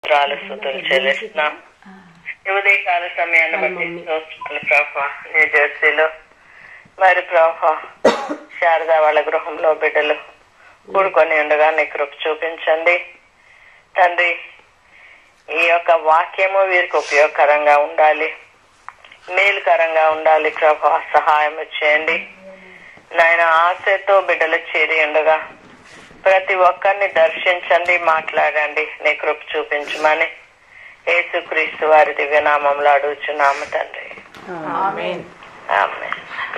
స్తోత్రాలు స్థుతులు చెల్లిస్తున్నాం ఈ ఉదయకాల సమయాన్ని బట్టి స్తోత్రాలు ప్రభా న్యూ జెర్సీలో మరి ప్రభా శారదా వాళ్ళ గృహంలో బిడ్డలు కూడుకొని ఉండగా నీ కృప చూపించండి తండ్రి ఈ యొక్క వాక్యము వీరికి ఉపయోగకరంగా ఉండాలి మేలుకరంగా ఉండాలి ప్రభా సహాయం చేయండి నాయన ఆశతో బిడ్డలు చేరి ఉండగా ప్రతి ఒక్కరిని దర్శించండి మాట్లాడండి నీ కృప చూపించమని యేసుక్రీస్తు వారి దివ్యనామంలో అడుగుచున్నాము తండ్రి ఆమేన్ ఆమె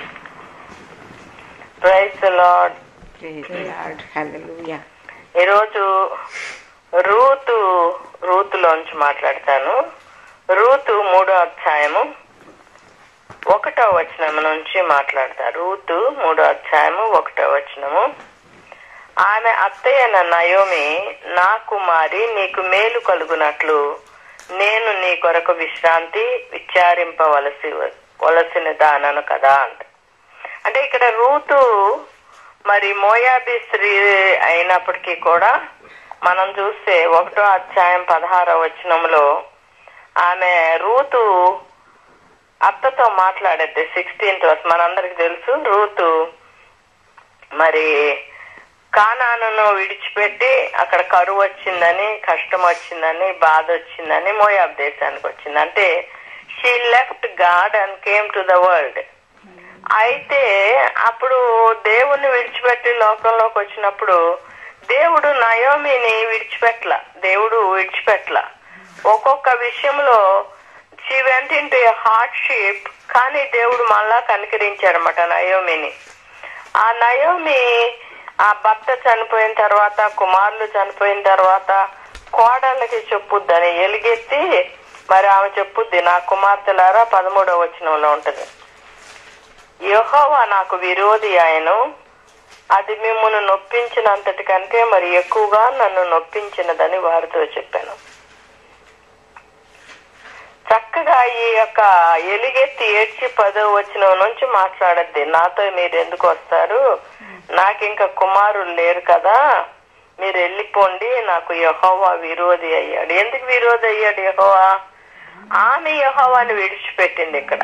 ప్రైస్ లార్డ్ ప్రైజ్ లార్డ్ హల్లెలూయా ఈరోజు రూతు రూతులోంచి మాట్లాడతాను రూతు మూడో అధ్యాయము ఒకటో వచనం నుంచి మాట్లాడతారు రూతు మూడో అధ్యాయము ఒకటో వచనము ఆమె అత్తయ్యన నయోమి నా కుమారి నీకు మేలు కలుగునట్లు నేను నీ కొరకు విశ్రాంతి విచారింపవలసి వలసిన దానను కదా అంట అంటే ఇక్కడ రూతు మరి మోయాబి స్త్రీ అయినప్పటికీ కూడా మనం చూస్తే ఒకటో అధ్యాయం పదహారో వచనంలో ఆమె రూతు అత్తతో మాట్లాడేది సిక్స్టీన్త్ వర్స్ మనందరికి తెలుసు రూతు మరి కానాను విడిచిపెట్టి అక్కడ కరువు వచ్చిందని కష్టం వచ్చిందని బాధ వచ్చిందని మోయాబ్ దేశానికి వచ్చింది అంటే she left God and came to the world అయితే అప్పుడు దేవుణ్ణి విడిచిపెట్టి లోకంలోకి వచ్చినప్పుడు దేవుడు నయోమిని విడిచిపెట్ల దేవుడు విడిచిపెట్ల ఒక్కొక్క విషయంలో షీ వెంట ఇంటూ హార్డ్షిప్ కానీ దేవుడు మళ్ళా కనికరించారన్నమాట నయోమిని ఆ నయోమి ఆ భర్త చనిపోయిన తర్వాత కుమారులు చనిపోయిన తర్వాత కోడళ్ళకి చెప్పుద్దని ఎలుగెత్తి మరి ఆమె చెప్పుద్ది నా కుమార్తెలారా పదమూడవ వచనంలో ఉంటది యెహోవా నాకు విరోధి ఆయను అది మిమ్మల్ని నొప్పించినంతటి కంటే మరి ఎక్కువగా నన్ను నొప్పించినదని వారితో చెప్పాను చక్కగా ఈ యొక్క ఎలుగెత్తి ఏడ్చి పదో వచ్చిన నుంచి మాట్లాడద్ది నాతో మీరు ఎందుకు వస్తారు నాకు ఇంకా కుమారులు లేరు కదా మీరు వెళ్ళిపోండి నాకు యహోవా విరోధి అయ్యాడు ఎందుకు విరోధి అయ్యాడు యహోవా ఆమె యహోవాని విడిచిపెట్టింది ఇక్కడ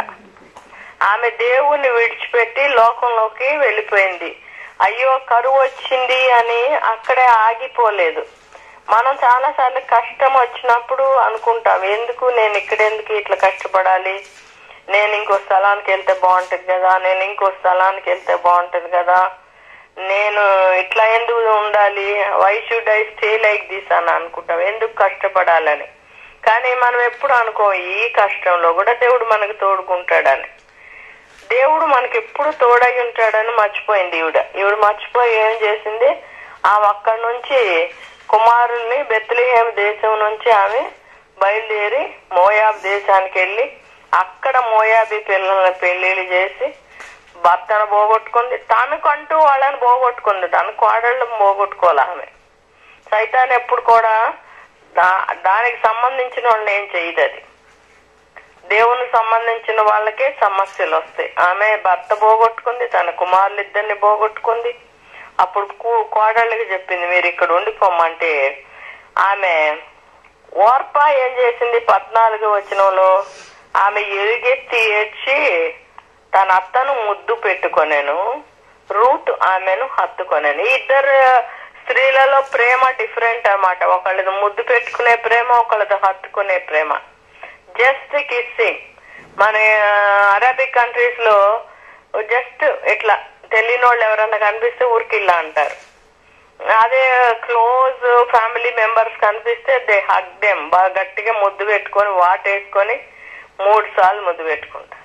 ఆమె దేవుణ్ణి విడిచిపెట్టి లోకంలోకి వెళ్ళిపోయింది అయ్యో కరువు వచ్చింది అని అక్కడే ఆగిపోలేదు మనం చాలా సార్లు కష్టం వచ్చినప్పుడు అనుకుంటాం ఎందుకు నేను ఇక్కడ ఎందుకు ఇట్లా కష్టపడాలి నేను ఇంకో స్థలానికి వెళ్తే బాగుంటది కదా నేను ఇంకో స్థలానికి వెళ్తే బాగుంటది కదా నేను ఇట్లా ఎందుకు ఉండాలి why should I stay like this అని అనుకుంటాం ఎందుకు కష్టపడాలని కానీ మనం ఎప్పుడు అనుకో ఈ కష్టంలో కూడా దేవుడు మనకు తోడుకుంటాడని దేవుడు మనకి ఎప్పుడు తోడై ఉంటాడని మర్చిపోయింది ఈవిడ ఈవిడ మర్చిపోయి ఏం చేసింది ఆమె అక్కడి నుంచి కుమారుల్ని బెత్లహేమ దేశం నుంచి ఆమె బయలుదేరి మోయాబ్ దేశానికి వెళ్ళి అక్కడ మోయాబీ పిల్లల్ని పెళ్లిళ్ళు చేసి భర్తను పోగొట్టుకుంది తనకంటూ వాళ్ళని పోగొట్టుకుంది తన కోడళ్ళని పోగొట్టుకోవాలి ఆమె సైతాన్ ఎప్పుడు కూడా దా- దానికి సంబంధించిన వాళ్ళని ఏం చేయదు అది దేవునికి సంబంధించిన వాళ్ళకే సమస్యలు వస్తాయి ఆమె భర్త పోగొట్టుకుంది తన కుమారులు ఇద్దరిని పోగొట్టుకుంది అప్పుడు కూ- కోడళ్ళకి చెప్పింది మీరు ఇక్కడ ఉండిపోమంటే ఆమె ఓర్ప ఏం చేసింది పద్నాలుగు వచనంలో ఆమె ఎలుగెత్తి ఏడ్చి తన అత్తను ముద్దు పెట్టుకొనెను రూత్ ఆమెను హత్తుకొనెను ఈ ఇద్దరు స్త్రీలలో ప్రేమ డిఫరెంట్ అన్నమాట ఒకళ్ళది ముద్దు పెట్టుకునే ప్రేమ ఒకళ్ళది హత్తుకునే ప్రేమ జస్ట్ కిస్సింగ్ మన అరబిక్ కంట్రీస్ లో జస్ట్ ఇట్లా తెలియని వాళ్ళు ఎవరన్నా కనిపిస్తే ఊరికిల్లా అంటారు అదే క్లోజ్ ఫ్యామిలీ మెంబర్స్ కనిపిస్తే దే హగ్ దెమ్ బాగా గట్టిగా ముద్దు పెట్టుకొని వాటేసుకొని మూడు సార్లు ముద్దు పెట్టుకుంటారు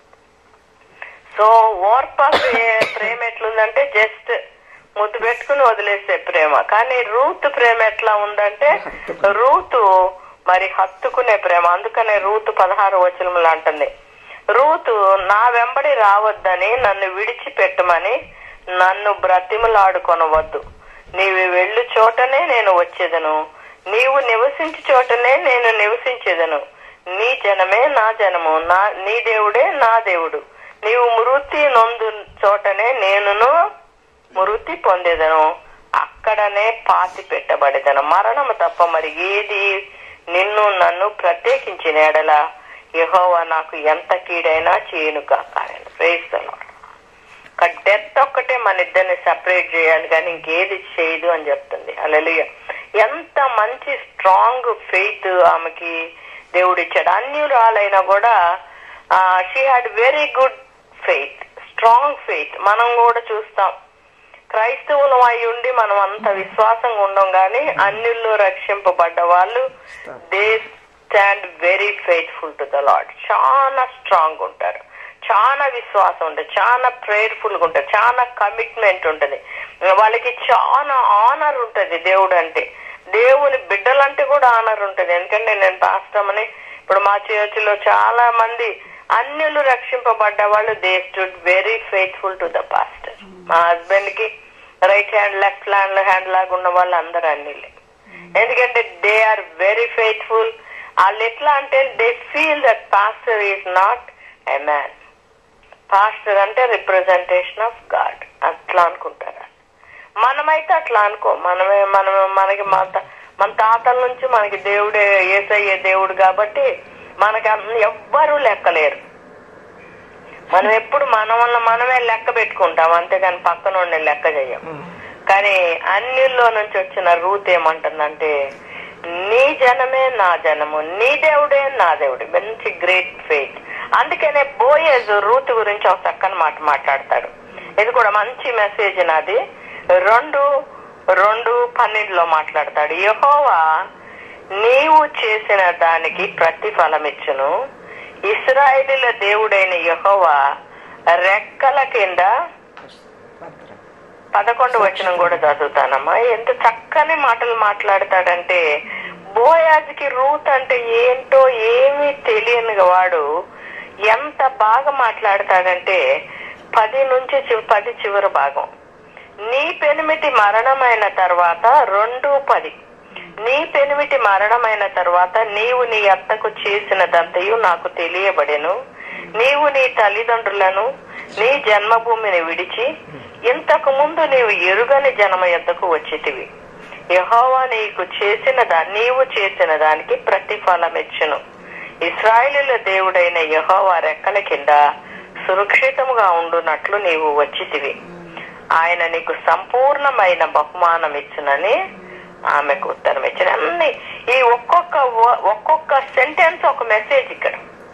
సో ఓర్ప ప్రే- ప్రేమ ఎట్లుందంటే జస్ట్ ముద్దు పెట్టుకుని వదిలేసే ప్రేమ కానీ రూత్ ప్రేమ ఎట్లా ఉందంటే రూతు మరి హత్తుకునే ప్రేమ అందుకనే రూతు పదహారు వచనములు అంటుంది రూతు నా వెంబడి రావద్దని నన్ను విడిచిపెట్టమని నన్ను బ్రతిమలాడుకొనవద్దు నీవు వెళ్ళు చోటనే నేను వచ్చేదను నీవు నివసించు చోటనే నేను నివసించేదను నీ జనమే నా జనము నా నీ దేవుడే నా దేవుడు నీవు మృతి నొందు చోటనే నేనును మృతి పొందేదను అక్కడనే పాతి పెట్టబడేదను మరణము తప్ప మరి ఏది నీవును నన్ను ప్రత్యేకించిన ఎడల యెహోవా నాకు ఎంత కీడైనా చేయను కాక డెత్ ఒక్కటే మన ఇద్దరిని సెపరేట్ చేయాలి కానీ ఇంకేది చేయదు అని చెప్తుంది అలలియ ఎంత మంచి స్ట్రాంగ్ ఫెయిత్ ఆమెకి దేవుడు ఇచ్చాడు అన్యురాలైనా కూడా she had very good faith strong faith మనం కూడా చూస్తాం క్రైస్తవులం అయి ఉండి మనం అంత విశ్వాసంగా ఉండం గాని అన్యుల్లో రక్షింపబడ్డ వాళ్ళు they stand very faithful to the lord చాలా స్ట్రాంగ్ ఉంటారు చాలా విశ్వాసం ఉంటుంది చాలా ప్రేయర్ఫుల్ గా ఉంటారు చాలా కమిట్మెంట్ ఉంటుంది వాళ్ళకి చాలా ఆనర్ ఉంటుంది దేవుడు అంటే దేవుని బిడ్డలంటే కూడా ఆనర్ ఉంటుంది ఎందుకంటే నేను పాస్టమని ఇప్పుడు మా చర్చిలో చాలా మంది అన్యులు రక్షింపబడ్డ వాళ్ళు they stood very faithful to the pastor మా హస్బెండ్ కి right hand left hand hand లాగా ఉన్న వాళ్ళు అందరూ అన్నిలే ఎందుకంటే దే ఆర్ వెరీ ఫెయిత్ఫుల్ వాళ్ళు ఎట్లా అంటే they feel that pastor is not a man pastor అంటే రిప్రజెంటేషన్ ఆఫ్ గాడ్ అట్లా అనుకుంటారు మనమైతే అట్లా అనుకో మనమే మనం మనకి మన త- మన తాతల నుంచి మనకి దేవుడే ఏసయ్యే దేవుడు కాబట్టి మనకి అన్- ఎవ్వరూ లెక్కలేరు మనం ఎప్పుడు మన వల్ల మనమే లెక్క పెట్టుకుంటాం అంతేగాని పక్కన ఉండే లెక్క చెయ్యం కానీ అన్నిల్లో నుంచి వచ్చిన రూత్ ఏమంటుందంటే నీ జనమే నా జనము నీ దేవుడే నా దేవుడే మంచి గ్రేట్ ఫెయిత్ అందుకనే బోయేజ్ రూత్ గురించి ఒక చక్కని మాట మాట్లాడతాడు ఇది కూడా మంచి మెసేజ్ నాది రెండు రెండు పన్నెండులో మాట్లాడతాడు యెహోవా నీవు చేసిన దానికి ప్రతిఫలం ఇచ్చును ఇస్రాయేలీల దేవుడైన యెహోవా రెక్కల కింద భద్రం పదకొండు వచనం కూడా చదువుతానమ్మా ఎంత చక్కని మాటలు మాట్లాడతాడంటే బోయాజ్కి రూత్ అంటే ఏంటో ఏమీ తెలియని వాడు ఎంత బాగా మాట్లాడతాడంటే పది నుంచి చి- పది చివరి భాగం నీ పెనిమిటి మరణమైన తర్వాత రెండు పది నీ పెనిమిటి మరణమైన తర్వాత నీవు నీ అత్తకు చేసినదంతయు నాకు తెలియబడెను నీవు నీ తల్లిదండ్రులను నీ జన్మభూమిని విడిచి ఇంతకు ముందు నీవు ఎరుగని జన్మ యొద్దకు వచ్చితివి యెహోవా నీకు చేసిన దా నీవు చేసిన దానికి ప్రతిఫలం ఇచ్చును ఇస్రాయేలుల దేవుడైన యెహోవా రెక్కల కింద సురక్షితముగా ఉండునట్లు నీవు వచ్చితివి ఆయన నీకు సంపూర్ణమైన బహుమానం ఇచ్చునని ఆమెకు ఉత్తరం ఇచ్చిన అన్ని ఈ ఒక్కొక్క వ- ఒక్కొక్క సెంటెన్స్ ఒక మెసేజ్ ఇక్కడ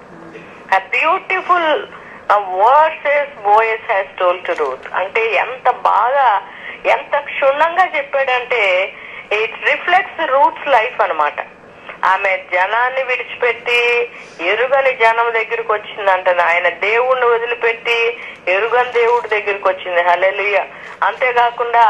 a beautiful uh, verses Boaz has told to Ruth. అంటే ఎంత బాగా ఎంత క్షుణ్ణంగా చెప్పాడంటే ఇట్ రిఫ్లెక్ట్స్ రూట్స్ లైఫ్ అన్నమాట ఆమె జనాన్ని విడిచిపెట్టి ఎరుగని జనం దగ్గరికి వచ్చిందంట ఆయన దేవుణ్ణి వదిలిపెట్టి ఎరుగని దేవుడి దగ్గరికి వచ్చింది హలెలుయ అంతేకాకుండా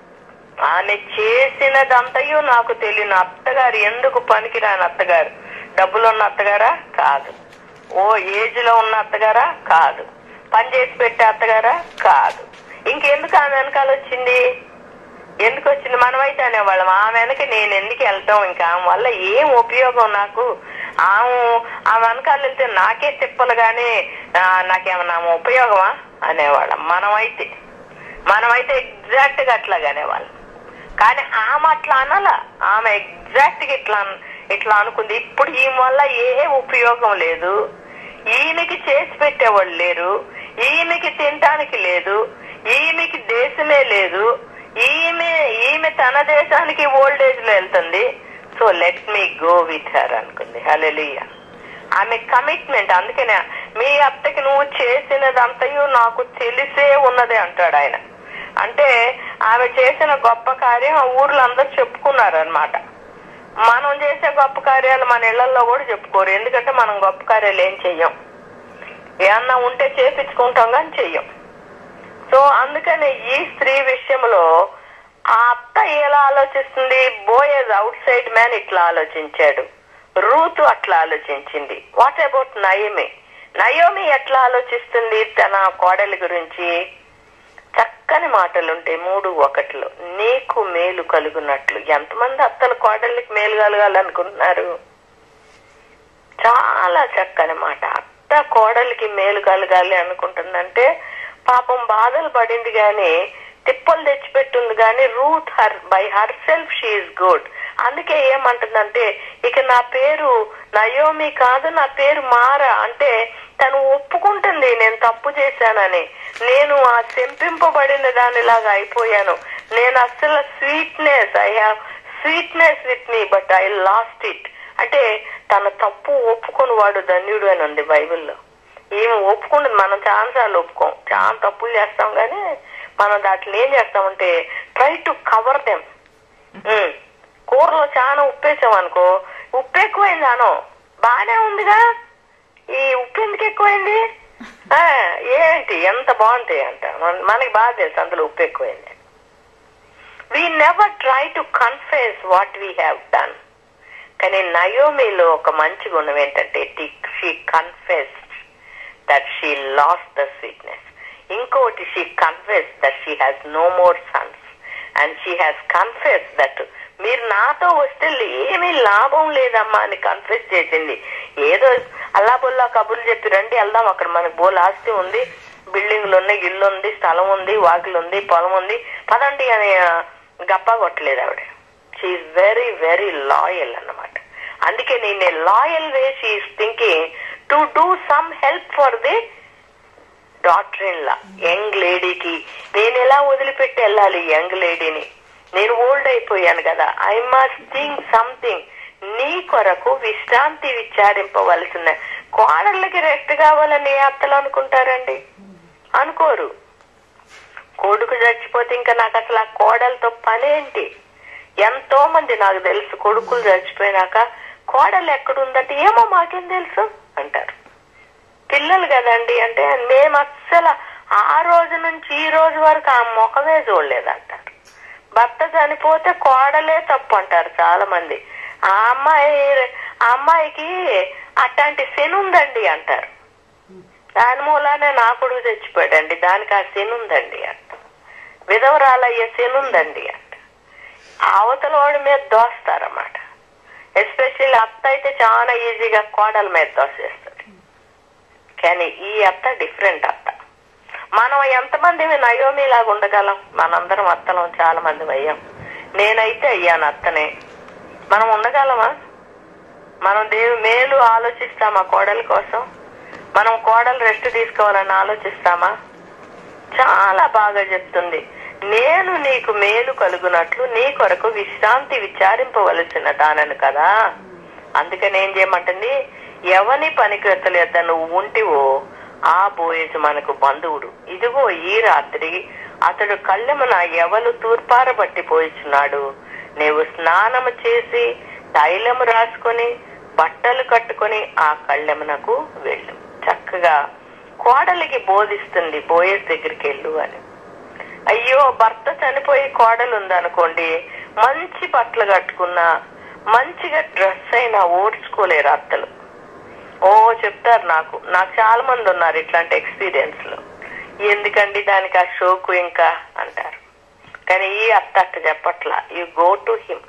ఆమె చేసినదంతయు నాకు తెలియని అత్తగారు ఎందుకు పనికిరాని అత్తగారు డబ్బులున్న అత్తగారా కాదు ఓ ఏజ్ లో ఉన్న అత్తగారా కాదు పని చేసి పెట్టే అత్తగారా కాదు ఇంకెందుకు ఆమె వెనకాల వచ్చింది ఎందుకు వచ్చింది మనమైతే అనేవాళ్ళం ఆమె వెనక నేను ఎందుకు వెళ్తాం ఇంకా ఆమె వల్ల ఏం ఉపయోగం నాకు ఆమె ఆమె వెనకాల వెళ్తే నాకే తిప్పలు గాని ఆ, నాకేమన్నా ఆమె ఉపయోగమా అనేవాళ్ళం మనమైతే మనమైతే ఎగ్జాక్ట్ గా అట్లాగా అనేవాళ్ళం కానీ ఆమె అట్లా అనలా ఆమె ఎగ్జాక్ట్ గా ఇట్లా అన్- ఇట్లా అనుకుంది ఇప్పుడు ఈమె వల్ల ఏ ఉపయోగం లేదు ఈమెకి చేసి పెట్టేవాళ్ళు లేరు ఈమెకి తినటానికి లేదు ఈమెకి దేశమే లేదు ఈమె ఈమె తన దేశానికి ఓల్డ్ ఏజ్ లో వెళ్తుంది so let me go with her అనుకుంది హలెలియ ఆమె కమిట్మెంట్ అందుకనే మీ అత్తకి నువ్వు చేసినదంతయు నాకు తెలిసే ఉన్నది అంటాడు ఆయన అంటే ఆమె చేసిన గొప్ప కార్యం ఆ ఊర్లో అందరూ చెప్పుకున్నారు అనమాట మనం చేసే గొప్ప కార్యాలు మన ఇళ్లలో కూడా చెప్పుకోరు ఎందుకంటే మనం గొప్ప కార్యాలు ఏం చెయ్యం ఏమన్నా ఉంటే చేపించుకుంటాం కానీ చెయ్యం సో అందుకని ఈ స్త్రీ విషయంలో ఆ అత్త ఎలా ఆలోచిస్తుంది బోయజ్ అవుట్ సైడ్ మ్యాన్ ఇట్లా ఆలోచించాడు రూతు అట్లా ఆలోచించింది వాట్ అబౌట్ నయమి నయోమి ఎట్లా ఆలోచిస్తుంది తన కోడలి గురించి చక్కని మాటలుంటాయి మూడు ఒకటిలో నీకు మేలు కలుగునట్లు ఎంతమంది అత్తల కోడళ్ళకి మేలు కలగాలనుకుంటున్నారు చాలా చక్కని మాట అత్త కోడలికి మేలు కలగాలి అనుకుంటుందంటే పాపం బాధలు పడింది గాని తిప్పలు తెచ్చిపెట్టుంది కానీ Ruth her by herself she's good అందుకే ఏమంటుందంటే ఇక నా పేరు నయోమి కాదు నా పేరు మారా అంటే తను ఒప్పుకుంటుంది నేను తప్పు చేశానని నేను ఆ చెంపింపబడిన దానిలాగా అయిపోయాను నేను అస్సలు sweetness I have sweetness with me but I lost it అంటే తన తప్పు ఒప్పుకొని వాడు ధన్యుడు అని ఉంది బైబిల్లో ఏమి ఒప్పుకుంటుంది మనం చాలా సార్లు ఒప్పుకోం చాలా తప్పులు చేస్తాం కానీ మనం దాంట్లో ఏం చేస్తామంటే ట్రై టు కవర్ దెమ్ కూరలో చాలా ఉప్పేసాం అనుకో ఉప్పు ఎక్కువైంది అను బానే ఉందిగా ఈ ఉప్పు ఎందుకు ఎక్కువైంది ఆ, ఏంటి ఎంత బాగుంటాయి అంట మన- మనకి బాగా తెలుసు అందులో ఉప్పు ఎక్కువైంది we never try to confess what we have done కానీ నయోమిలో ఒక మంచి గుణం ఏంటంటే she confess that she lost the sweetness ఇంకోటి she confess that she has no more sons and she has confess that మీరు నాతో వస్తే ఏమీ లాభం లేదమ్మా అని కన్ఫెస్ చేసింది ఏదో అల్లా బుల్లా కబుర్లు చెప్పి రండి వెళ్దాం అక్కడ మనకు బోల్ ఆస్తి ఉంది బిల్డింగ్లు ఉన్నాయి ఇల్లు ఉంది స్థలం ఉంది వాకిలు ఉంది పొలం ఉంది పదండి అని ఆ, గప్పా కొట్టలేదు ఆవిడ షీఈ్ వెరీ వెరీ లాయల్ అన్నమాట అందుకే నేను loyal way she's thinking to do some help for the daughter in law young లేడీకి నేను ఎలా వదిలిపెట్టి వెళ్ళాలి యంగ్ లేడీని నేను ఓల్డ్ అయిపోయాను కదా ఐ మస్ట్ థింక్ సంథింగ్ నీ కొరకు విశ్రాంతి విచారింపవలసిన కోడళ్ళకి రెస్ట్ కావాలని ఏ అత్తలు అనుకుంటారండి అనుకోరు కొడుకు చచ్చిపోతే ఇంకా నాకు అసలు ఆ కోడలతో పనేంటి ఎంతో మంది నాకు తెలుసు కొడుకులు చచ్చిపోయినాక కోడలు ఎక్కడుందంటే ఏమో మాకేం తెలుసు అంటారు పిల్లలు కదండి అంటే మేము అస్సలు ఆ రోజు నుంచి ఈ రోజు వరకు ఆ ముఖమే చూడలేదంటారు భర్త చనిపోతే కోడలే తప్పు అంటారు చాలా మంది ఆ అమ్మాయి ఆ అమ్మాయికి అట్లాంటి శని ఉందండి అంటారు దాని మూలానే నా కొడుకు చచ్చిపోయాడండి దానికి ఆ శని ఉందండి అంట విధవరాలయ్యే శని ఉందండి అంట అవతల వాడి మీద దోస్తారన్నమాట ఎస్పెషల్లీ అత్త అయితే చాలా ఈజీగా కోడల మీద దోసేస్తుంది కానీ ఈ అత్త డిఫరెంట్ అత్త మనం ఎంతమంది నయోమి లాగా ఉండగలం మనందరం అత్తలం చాలా మంది అయ్యాం నేనైతే అయ్యాను అత్తనే మనం ఉండగలమా మనం దేవు మేలు ఆలోచిస్తామా కోడల కోసం మనం కోడలు రెస్ట్ తీసుకోవాలని ఆలోచిస్తామా చాలా బాగా చెప్తుంది నేను నీకు మేలు కలుగునట్లు నీ కొరకు విశ్రాంతి విచారింపవలసిన దానను కదా అందుకని ఏం చేయమంటుంది ఎవని పనికెత్తలేద నువ్వు ఉంటివో ఆ బోయేజు మనకు బంధువుడు ఇదిగో ఈ రాత్రి అతడు కళ్ళెమున ఎవలు తూర్పారబట్టి పోయిచున్నాడు నీవు స్నానము చేసి తైలము రాసుకొని బట్టలు కట్టుకొని ఆ కళ్ళెమునకు వెళ్ళు చక్కగా కోడలికి బోధిస్తుంది బోయేస్ దగ్గరికి వెళ్ళు అని అయ్యో భర్త చనిపోయి కోడలు ఉందనుకోండి మంచి బట్టలు కట్టుకున్నా మంచిగా డ్రెస్ అయినా ఓడ్చుకోలేరు అత్తలు ఓ చెప్తారు నాకు నాకు చాలా మంది ఉన్నారు ఇట్లాంటి ఎక్స్పీరియన్స్ లో ఎందుకండి దానికి ఆ షోకు ఇంకా అంటారు కానీ ఈ అత్త అట్ట చెప్పట్లా యు గో టు హిమ్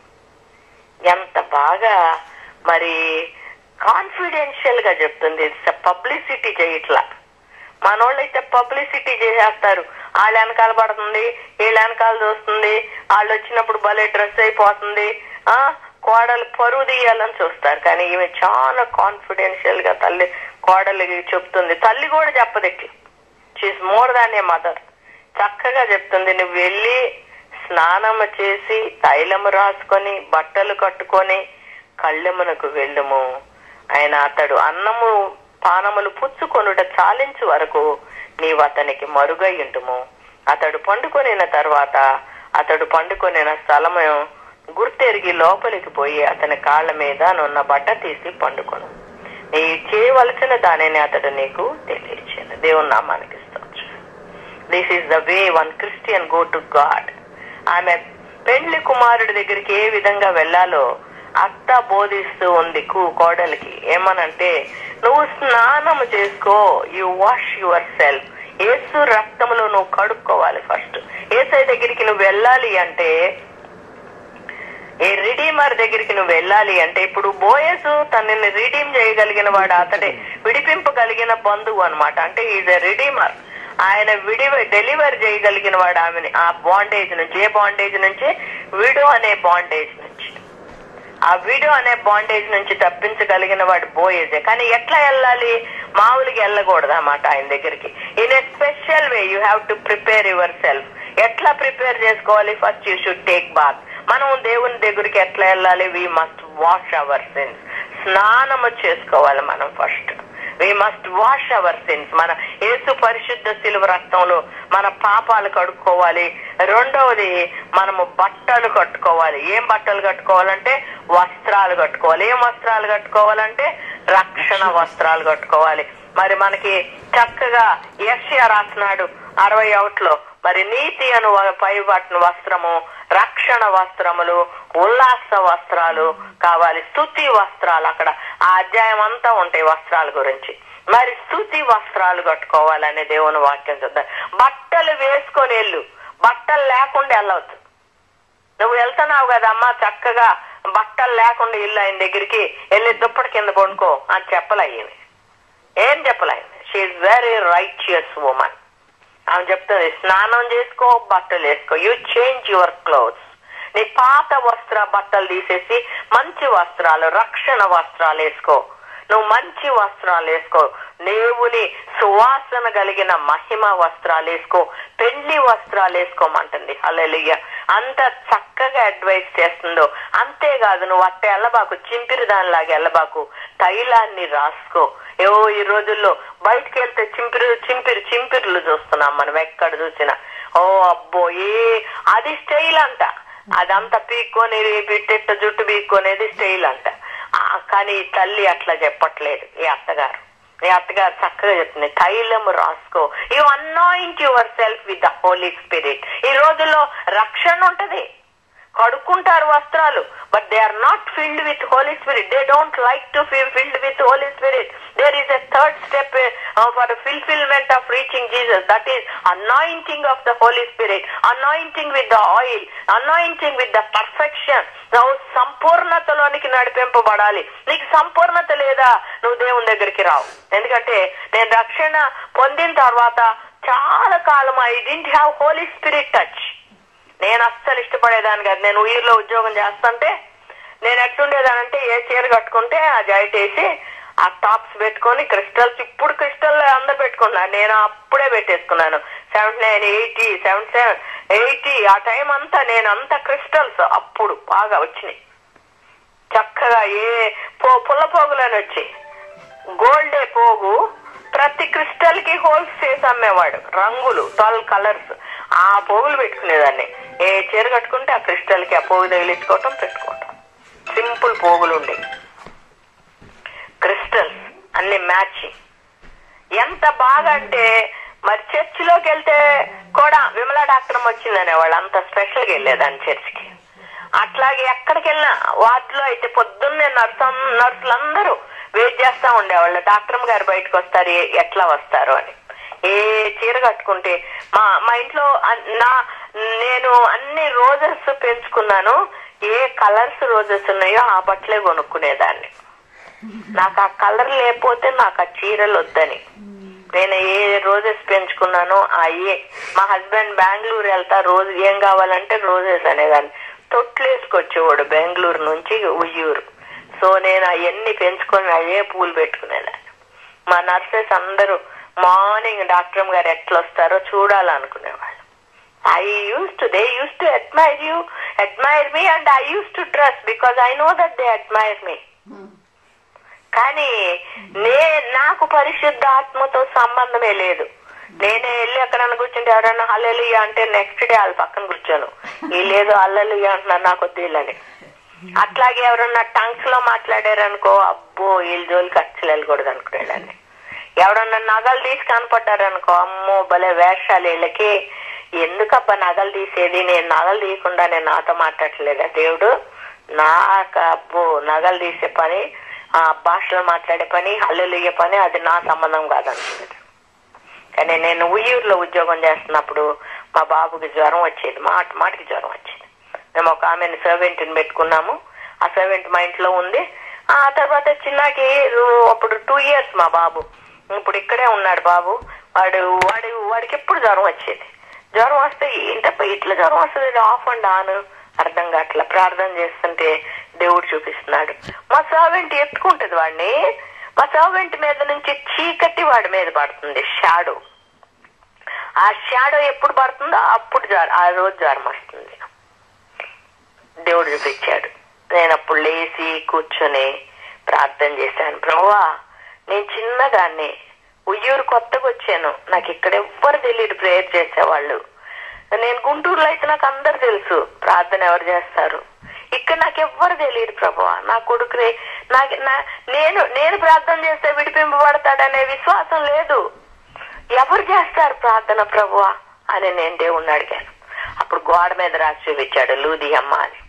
ఎంత బాగా మరి కాన్ఫిడెన్షియల్ గా చెప్తుంది పబ్లిసిటీ చేయట్లా మనోళ్ళైతే పబ్లిసిటీ చేసేస్తారు వాళ్ళ వెనకాల పడుతుంది వీళ్ళ వెనకాల చూస్తుంది వాళ్ళు వచ్చినప్పుడు భలే డ్రెస్ అయిపోతుంది ఆ కోడలు పరువు తీయాలని చూస్తారు కానీ ఈమె చాలా కాన్ఫిడెన్షియల్ గా తల్లి కోడలికి చెప్తుంది తల్లి కూడా చెప్పదు ఇట్లా she's more than a mother చక్కగా చెప్తుంది నువ్వు వెళ్ళి స్నానము చేసి తైలము రాసుకొని బట్టలు కట్టుకొని కళ్ళెమునకు వెళ్ళుము ఆయన అతడు అన్నము పానములు పుచ్చుకొనుట చాలించు వరకు నీవు అతనికి మరుగై ఉంటుము అతడు పండుకొనిన తర్వాత అతడు పండుకొనిన స్థలము గుర్తెరిగి లోపలికి పోయి అతని కాళ్ళ మీద నున్న బట్ట తీసి పండుకొను నీ చేయవలసిన దానిని అతడు నీకు తెలియచేను దేవుని నామానికి స్తోత్రం this is the way one Christian go to God ఆమె పెండ్లి కుమారుడి దగ్గరికి ఏ విధంగా వెళ్ళాలో అత్త బోధిస్తూ ఉంది కూ కోడలికి ఏమనంటే నువ్వు స్నానము చేసుకో యు వాష్ యువర్ సెల్ఫ్ ఏసు రక్తములో నువ్వు కడుక్కోవాలి ఫస్ట్ ఏసై దగ్గరికి నువ్వు వెళ్ళాలి అంటే ఏ రిడీమర్ దగ్గరికి నువ్వు వెళ్ళాలి అంటే ఇప్పుడు బోయసు తనని రిడీమ్ చేయగలిగిన వాడు అతడే విడిపింపగలిగిన బంధువు అన్నమాట అంటే ఈజ్ ఎ రిడీమర్ ఆయన విడి డెలివర్ చేయగలిగిన వాడు ఆమెని ఆ బాండేజ్ నుంచి ఏ బాండేజ్ నుంచి విడో అనే బాండేజ్ నుంచి ఆ విడో అనే బాండేజ్ నుంచి తప్పించగలిగిన వాడు బోయేజే కానీ ఎట్లా వెళ్ళాలి మామూలుగా వెళ్ళకూడదు అన్నమాట ఆయన దగ్గరికి in a special way you have to prepare yourself ఎట్లా ప్రిపేర్ చేసుకోవాలి first you should take bath మనం దేవుని దగ్గరికి ఎట్లా వెళ్ళాలి we must wash our sins స్నానము చేసుకోవాలి మనం first we must wash our sins మన యేసు పరిశుద్ధ శిలువ రక్తంలో మన పాపాలు కడుక్కోవాలి రెండవది మనము బట్టలు కట్టుకోవాలి ఏం బట్టలు కట్టుకోవాలంటే వస్త్రాలు కట్టుకోవాలి ఏం వస్త్రాలు కట్టుకోవాలంటే రక్షణ వస్త్రాలు కట్టుకోవాలి మరి మనకి చక్కగా యష్యా రాసినాడు అరవై ఒకటిలో మరి నీతి అను పై బట్టను వస్త్రము రక్షణ వస్త్రములు ఉల్లాస వస్త్రాలు కావాలి స్థుతి వస్త్రాలు అక్కడ ఆ అధ్యాయం అంతా ఉంటాయి వస్త్రాల గురించి మరి స్థుతి వస్త్రాలు కట్టుకోవాలనే దేవుని వాక్యం చూద్దాం బట్టలు వేసుకొని వెళ్ళు బట్టలు లేకుండా వెళ్ళవద్దు నువ్వు వెళ్తున్నావు కదమ్మా చక్కగా బట్టలు లేకుండా ఇల్లు ఆయన దగ్గరికి వెళ్ళి దుప్పటి కింద కొనుక్కో అని చెప్పలయ్యింది ఏం చెప్పలయ్యింది షీఈ్ వెరీ రైచియస్ ఉమన్ ఆమె చెప్తుంది స్నానం చేసుకో బట్టలు వేసుకో యూ చేంజ్ యువర్ క్లోత్స్ నీ పాత వస్త్ర బట్టలు తీసేసి మంచి వస్త్రాలు రక్షణ వస్త్రాలు వేసుకో నువ్వు మంచి వస్త్రాలు వేసుకో దేవుని సువాసన కలిగిన మహిమ వస్త్రాలు వేసుకో పెళ్లి వస్త్రాలు వేసుకోమంటుంది అల్లెలియ అంత చక్కగా అడ్వైస్ చేస్తుందో అంతేకాదు నువ్వు అట్ట ఎల్లబాకు చింపిరి దానిలాగా ఎల్లబాకు తైలాన్ని రాసుకో ఏవో ఈ రోజుల్లో బయటకు వెళ్తే చింపిరి చింపిరి చింపిరులు చూస్తున్నాం మనం ఎక్కడ చూసినా ఓ అబ్బో ఏ అది స్టైల్ అంట అదంతా పీక్కొని బిట్టెట్ట జుట్టు పీక్కొనేది స్టైల్ అంట ఆ, కానీ ఈ తల్లి అట్లా చెప్పట్లేదు ఈ అత్తగారు ఈ అత్తగారు చక్కగా చెప్తుంది తైలము రాసుకో you anoint yourself with the holy spirit ఈ రోజుల్లో రక్షణ ఉంటది కడుక్కుంటారు వస్త్రాలు but they are not filled with holy spirit they don't like to feel filled with holy spirit there is a third step for fulfilment of reaching Jesus that is anointing of the holy spirit anointing with the oil anointing with the perfection నువ్వు సంపూర్ణతలోనికి నడిపింపబడాలి నీకు సంపూర్ణత లేదా నువ్వు దేవుని దగ్గరికి రావు ఎందుకంటే నేను రక్షణ పొందిన తర్వాత చాలా కాలం I didn't have holy spirit touch నేను అస్సలు ఇష్టపడేదాన్ని కాదు నేను ఊరిలో ఉద్యోగం చేస్తుంటే నేను ఎట్లుండేదానంటే ఏ చీర కట్టుకుంటే ఆ జాయిట్ వేసి ఆ టాప్స్ పెట్టుకొని క్రిస్టల్స్ ఇప్పుడు క్రిస్టల్ అందరు పెట్టుకున్నారు నేను అప్పుడే పెట్టేసుకున్నాను seventy nine eighty seventy seven eighty ఆ టైం అంతా నేను అంత క్రిస్టల్స్ అప్పుడు బాగా వచ్చినాయి చక్కగా ఏ పో పుల్ల పోగులని వచ్చి గోల్డే పోగు ప్రతి క్రిస్టల్ కి హోల్స్ చేసి అమ్మేవాడు రంగులు ట్వెల్వ్ కలర్స్ ఆ పోగులు పెట్టుకునేదాన్ని ఏ చీర కట్టుకుంటే ఆ క్రిస్టల్ కి ఆ పోగు తగిలించుకోవటం పెట్టుకోవటం సింపుల్ పోగులు ఉండేవి క్రిస్టల్స్ అన్ని మ్యాచింగ్ ఎంత బాగా అంటే మరి చర్చిలోకి వెళ్తే కూడా విమలా డాక్టర్ వచ్చిందనే వాళ్ళు అంత స్పెషల్ గా వెళ్ళేదాన్ని చర్చికి అట్లాగే ఎక్కడికి వెళ్ళినా వార్డులో అయితే పొద్దున్నే నర్సు నర్సులందరూ వెయిట్ చేస్తా ఉండేవాళ్ళు డాక్టర్ గారు బయటకు వస్తారు ఏ- ఎట్లా వస్తారు అని ఏ చీర కట్టుకుంటే మా మా ఇంట్లో అన్- నా నేను అన్ని రోజెస్ పెంచుకున్నాను ఏ కలర్స్ రోజెస్ ఉన్నాయో ఆ బట్టలే కొనుక్కునేదాన్ని నాకు ఆ కలర్ లేకపోతే నాకు ఆ చీరలు వద్దని నేను ఏ రోజెస్ పెంచుకున్నానో అయ్యే మా హస్బెండ్ బెంగళూరు వెళ్తా రోజు ఏం కావాలంటే రోజెస్ అనేదాన్ని తొట్లు వేసుకొచ్చేవాడు బెంగళూరు నుంచి ఉయ్యూరు సో నేను అవన్నీ పెంచుకొని అయ్యే పూలు పెట్టుకునేదాన్ని మా నర్సెస్ అందరూ మార్నింగ్ డాక్టర్ గారు ఎట్లా వస్తారో చూడాలనుకునేవాళ్ళు I use to they use to admire you admire me and I use to dress because I know that they admire me కానీ నే నాకు పరిశుద్ధ ఆత్మతో సంబంధమే లేదు నేనే వెళ్ళి ఎక్కడన్నా కూర్చుంటే ఎవరన్నా హల్లెలుయ అంటే నెక్స్ట్ డే వాళ్ళ పక్కన కూర్చోను ఈ లేదు హల్లెలుయ అంటున్నారు నాకు వద్దులని అట్లాగే ఎవరన్నా టంగ్స్ లో మాట్లాడారనుకో అబ్బో వీళ్ళ జోలికి అచ్చలు వెళ్ళకూడదు అనుకునేదాన్ని ఎవరన్నా నగలు తీసి కనపడ్డారనుకో అమ్మో భలే వేషాలు వీళ్ళకి ఎందుకబ్బా నగలు తీసేది నేను నగలు తీయకుండా నేను నాతో మాట్లాడలేదా దేవుడు నాకు అబ్బో నగలు తీసే పని ఆ భాషలో మాట్లాడే పని హల్లుయ్యే పని అది నా సంబంధం కాదనుకునేది కానీ నేను ఉయ్యూరులో ఉద్యోగం చేస్తున్నప్పుడు మా బాబుకి జ్వరం వచ్చేది మాట మాటికి జ్వరం వచ్చేది మేము ఒక ఆమెను సర్వెంట్ని పెట్టుకున్నాము ఆ సర్వెంట్ మా ఇంట్లో ఉంది ఆ తర్వాత చిన్నకి రో- అప్పుడు టూ ఇయర్స్ మా బాబు ఇప్పుడు ఇక్కడే ఉన్నాడు బాబు వాడు వాడు వాడికి ఎప్పుడు జ్వరం వచ్చేది జ్వరం వస్తే ఏంటప్ప ఇట్లా జ్వరం వస్తుంది ఆఫ్ అండ్ ఆన్ అర్థం కావట్లా ప్రార్థన చేస్తుంటే దేవుడు చూపిస్తున్నాడు మా సర్వెంట్ ఎత్తుకుంటది వాడిని మా సర్వెంట్ మీద నుంచి చీకటి వాడి మీద పడుతుంది షాడో ఆ షాడో ఎప్పుడు పడుతుందో అప్పుడు జ్వరం ఆ రోజు జ్వరం వస్తుంది దేవుడు చూపించాడు నేను అప్పుడు లేచి కూర్చొని ప్రార్థన చేశాను ప్రభువా నేను చిన్నదాన్ని ఉయ్యూరు కొత్తగా వచ్చాను నాకు ఇక్కడ ఎవ్వరు తెలియదు ప్రేయర్ చేసేవాళ్ళు నేను గుంటూరులో అయితే నాకు అందరు తెలుసు ప్రార్థన ఎవరు చేస్తారు ఇక్కడ నాకు ఎవ్వరు తెలియదు ప్రభువా నా కొడుకుని నాకు నా- నేను నేను ప్రార్థన చేస్తే విడిపింపబడతాడనే విశ్వాసం లేదు ఎవరు చేస్తారు ప్రార్థన ప్రభువా అని నేను దేవుణ్ణి అడిగాను అప్పుడు గోడ మీద రాసి చూపించాడు లూది అమ్మ అని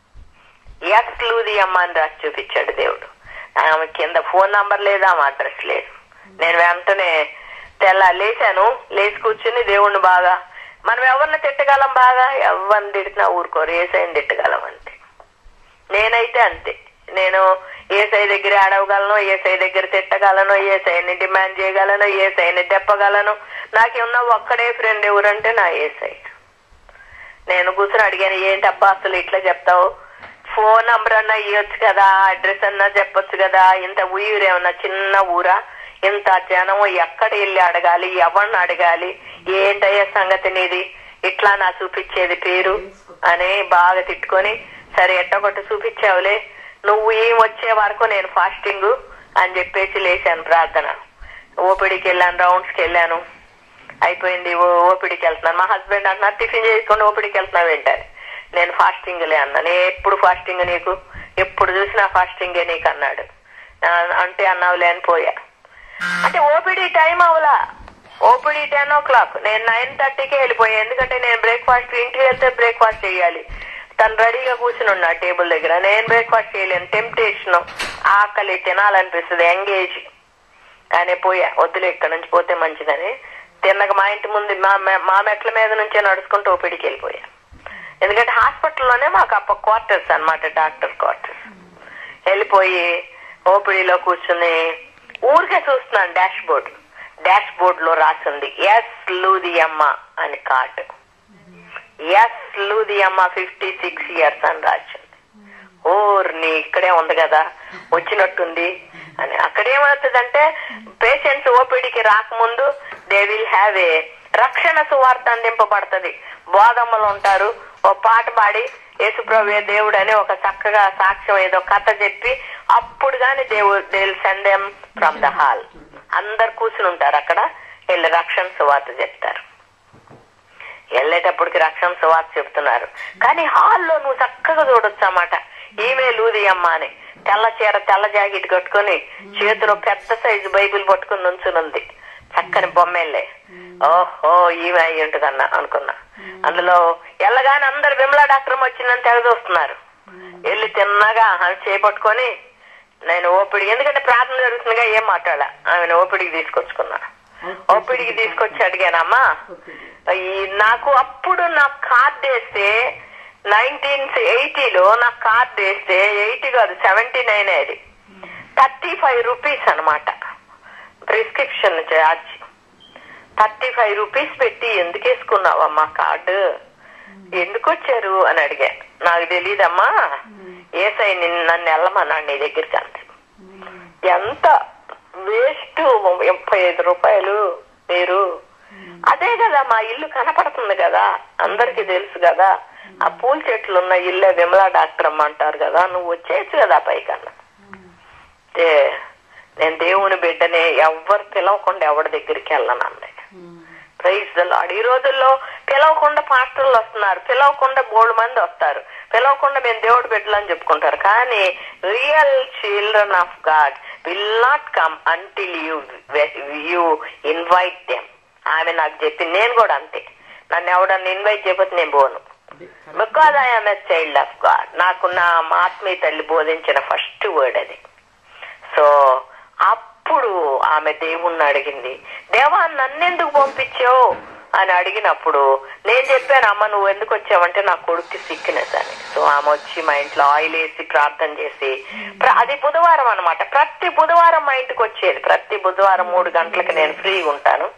ఎస్ లూది అమ్మ అని రాసి చూపించాడు దేవుడు ఆమె కింద ఫోన్ నంబర్ లేదు ఆమె అడ్రస్ లేదు నేను వెంటనే తెల్ల లేచాను లేచి కూర్చుని దేవుణ్ణి బాగా మనం ఎవరిని తిట్టగలం బాగా ఎవరిని తిట్టినా ఊరుకోరు ఏసైని తిట్టగలం అంతే నేనైతే అంతే నేను ఏసై దగ్గర ఆడవగలను ఏసై దగ్గర తిట్టగలను ఏసైని డిమాండ్ చేయగలను ఏసైని తెప్పగలను నాకేమన్నా ఒక్కడే ఫ్రెండ్ ఎవరంటే నా ఏసై నేను కూర్చొని అడిగాను ఏంటి అబ్బా అసలు ఇట్లా చెప్తావు ఫోన్ నంబర్ అన్నా ఇవ్వచ్చు కదా అడ్రస్ అన్నా చెప్పొచ్చు కదా ఇంత ఊరేమన్నా చిన్న ఊరా ఇంత జనం ఎక్కడ వెళ్ళి అడగాలి ఎవరిని అడగాలి ఏంటయ్యే సంగతి నీది ఇట్లా నా చూపించేది పేరు అని బాగా తిట్టుకొని సరే ఎట్టగొట్ట చూపించావులే నువ్వు ఏం వచ్చే వరకు నేను ఫాస్టింగ్ అని చెప్పేసి లేచాను ప్రార్థన ఓపిడికి వెళ్ళాను రౌండ్స్ కి వెళ్ళాను అయిపోయింది ఓ- ఓపిడికి వెళ్తున్నాను మా హస్బెండ్ అంటున్నారు టిఫిన్ చేసుకొని ఓపిడికి వెళ్తున్నావు ఏంటని నేను ఫాస్టింగ్ లే అన్నా నేను ఎప్పుడు ఫాస్టింగ్ నీకు ఎప్పుడు చూసినా ఫాస్టింగే నీకు అన్నాడు ఆ, అంటే అన్నావులే అని పోయా అంటే ఓపిడి టైం అవలా ఓపిడి టెన్ ఓ క్లాక్ నేను నైన్ థర్టీకే వెళ్ళిపోయా ఎందుకంటే నేను బ్రేక్ఫాస్ట్ ఇంటికి వెళ్తే బ్రేక్ఫాస్ట్ చేయాలి తను రెడీగా కూర్చుని ఉన్నా టేబుల్ దగ్గర నేను బ్రేక్ఫాస్ట్ చేయలేను టెంప్టేషన్ ఆకలి తినాలనిపిస్తుంది ఎంగేజ్ కానీ పోయా వద్దులే ఇక్కడ నుంచి పోతే మంచిదని తిన్నక మా ఇంటి ముందు మా మె- మా మెట్ల మీద నుంచే నడుచుకుంటూ ఓపిడికి వెళ్ళిపోయా ఎందుకంటే హాస్పిటల్లోనే మాకు అప్ప క్వార్టర్స్ అన్నమాట డాక్టర్ క్వార్టర్స్ వెళ్ళిపోయి ఓపిడిలో కూర్చుని ఊరికే చూస్తున్నాను డాష్ బోర్డ్ డాష్ బోర్డ్ లో రాసింది ఎస్ లూదియమ్మ అని కార్డు ఎస్ లూదియమ్మ ఫిఫ్టీ సిక్స్ ఇయర్స్ అని రాసింది ఓర్ని ఇక్కడే ఉంది కదా వచ్చినట్టుంది అని అక్కడేమవుతుందంటే పేషెంట్స్ ఓపీడీకి రాకముందు దే విల్ హ్యావ్ ఏ రక్షణ సువార్త అందింపబడుతుంది బోధమ్మలు ఉంటారు ఓ పాట పాడి యేసుప్రభు దేవుడు అని ఒక చక్కగా సాక్ష్యం ఏదో కథ చెప్పి అప్పుడు గాని దేవుడు they send them from the hall అందరు కూర్చుని ఉంటారు అక్కడ వీళ్ళు రక్షణ సువార్త చెప్తారు వెళ్ళేటప్పటికి రక్షణ సువార్త చెప్తున్నారు కానీ హాల్లో నువ్వు చక్కగా చూడొచ్చు అన్నమాట ఈమె లూది అమ్మ అని తెల్ల చీర తెల్ల జాకెట్ కట్టుకొని చేతిలో పెద్ద సైజు బైబిల్ పట్టుకుని నుంచునుంది చక్కని బొమ్మెళ్ళే ఓహో ఈమె అయ్యి ఉంటుందన్న అనుకున్నా అందులో ఎల్లగానే అందరు విమలా డాక్టర్ వచ్చిందని తెగ చూస్తున్నారు వెళ్ళి తిన్నగా ఆమె చేపట్టుకొని నేను ఓపిడి ఎందుకంటే ప్రార్థన జరుగుతుందిగా ఏం మాట్లాడా ఆమెను ఓపిడికి తీసుకొచ్చుకున్నా ఓపిడికి తీసుకొచ్చి అడిగానమ్మా ఈ నాకు అప్పుడు నా కార్డ్ వేస్తే నైన్టీన్ ఎయిటీలో నా కార్డ్ వేస్తే ఎయిటీ కాదు సెవెంటీ నైన్ అది థర్టీ ఫైవ్ రూపీస్ అనమాట prescription charge thirty five rupees పెట్టి ఎందుకు వేసుకున్నావమ్మా కార్డు ఎందుకు వచ్చారు అని అడిగా నాకు తెలియదమ్మా ఏసై నిన్ను నన్ను వెళ్ళమన్నాడు నీ దగ్గరికి అంత ఎంత వేస్ట్ ముప్పై ఐదు రూపాయలు మీరు అదే కదా మా ఇల్లు కనపడుతుంది కదా అందరికి తెలుసు కదా ఆ పూల చెట్లు ఉన్న ఇల్లే విమలా డాక్టర్ అమ్మ అంటారు కదా నువ్వు వచ్చేయచ్చు కదా పైకన్నా అంటే నేను దేవుని బిడ్డని ఎవ్వరు పిలవకుండా ఎవరి దగ్గరికి వెళ్ళను అంది ప్రైజ్ ద లార్డ్ ఈ రోజుల్లో పిలవకుండా పాస్టర్లు వస్తున్నారు పిలవకుండా మూడు మంది వస్తారు పిలవకుండా మేము దేవుడు బిడ్డలని చెప్పుకుంటారు కానీ real children of God will not come until you you invite them ఆమె నాకు చెప్పింది నేను కూడా అంతే నన్ను ఎవడన్నా ఇన్వైట్ చేయకపోతే నేను పోను because I'm a child of God నాకు నా ఆత్మీయ తల్లి బోధించిన ఫస్ట్ వర్డ్ అది సో అప్పుడు ఆమె దేవుణ్ణి అడిగింది దేవా నన్నెందుకు పంపించావు అని అడిగినప్పుడు నేను చెప్పాను అమ్మ నువ్వు ఎందుకు వచ్చావంటే నా కొడుక్కి సిక్నెస్ అని సో ఆమె వచ్చి మా ఇంట్లో ఆయిల్ వేసి ప్రార్థన చేసి ప్ర- అది బుధవారం అన్నమాట ప్రతి బుధవారం మా ఇంటికి వచ్చేది ప్రతి బుధవారం మూడు గంటలకి నేను ఫ్రీగా ఉంటాను